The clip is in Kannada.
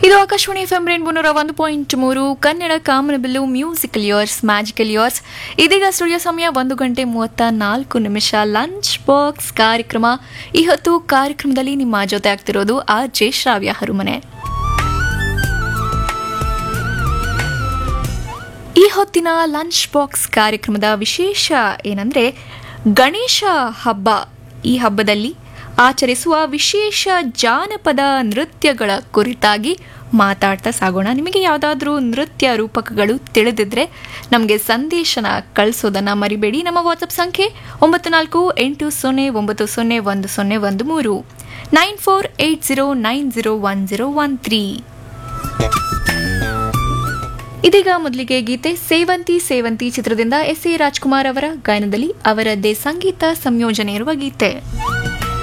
ಇದು ಆಕಾಶವಾಣಿ ಎಫ್ ಎಂ ರೇನ್ಬೋ ನೂರ ಒಂದು ಪಾಯಿಂಟ್ ಮೂರು ಕನ್ನಡ ಕಾಮನಬಿಲ್ಲು ಮ್ಯೂಸಿಕಲ್ ಇಯರ್ಸ್ ಮ್ಯಾಜಿಕಲ್ ಇಯರ್ಸ್ ಇದೀಗ ಸ್ಟುಡಿಯೋ ಸಮಯ ಒಂದು ಗಂಟೆ ಮೂವತ್ತ ನಾಲ್ಕು ನಿಮಿಷ ಲಂಚ್ ಬಾಕ್ಸ್ ಕಾರ್ಯಕ್ರಮ ಈ ಹೊತ್ತು ಕಾರ್ಯಕ್ರಮದಲ್ಲಿ ನಿಮ್ಮ ಜೊತೆ ಆಗ್ತಿರೋದು ಆರ್ ಜೆ ಶ್ರಾವ್ಯ ಹರುಮನೆ ಈ ಹೊತ್ತಿನ ಲಂಚ್ ಬಾಕ್ಸ್ ಕಾರ್ಯಕ್ರಮದ ವಿಶೇಷ ಏನಂದ್ರೆ ಗಣೇಶ ಹಬ್ಬ ಈ ಹಬ್ಬದಲ್ಲಿ ಆಚರಿಸುವ ವಿಶೇಷ ಜಾನಪದ ನೃತ್ಯಗಳ ಕುರಿತಾಗಿ ಮಾತಾಡ್ತಾ ಸಾಗೋಣ ನಿಮಗೆ ಯಾವುದಾದ್ರೂ ನೃತ್ಯ ರೂಪಕಗಳು ತಿಳಿದಿದ್ರೆ ನಮಗೆ ಸಂದೇಶನ ಕಳಿಸೋದನ್ನ ಮರಿಬೇಡಿ ನಮ್ಮ ವಾಟ್ಸಪ್ ಸಂಖ್ಯೆ ಒಂಬತ್ತು ನಾಲ್ಕು ಎಂಟು ಸೊನ್ನೆ ಒಂಬತ್ತು ಸೊನ್ನೆ ಒಂದು ಸೊನ್ನೆ ಒಂದು ಮೂರು nine four eight zero nine zero one zero one three ಇದೀಗ ಮೊದಲಿಗೆ ಗೀತೆ ಸೇವಂತಿ ಸೇವಂತಿ ಚಿತ್ರದಿಂದ ಎಸ್ ಎ ರಾಜ್ಕುಮಾರ್ ಅವರ ಗಾಯನದಲ್ಲಿ ಅವರದ್ದೇ ಸಂಗೀತ ಸಂಯೋಜನೆ ಇರುವ ಗೀತೆ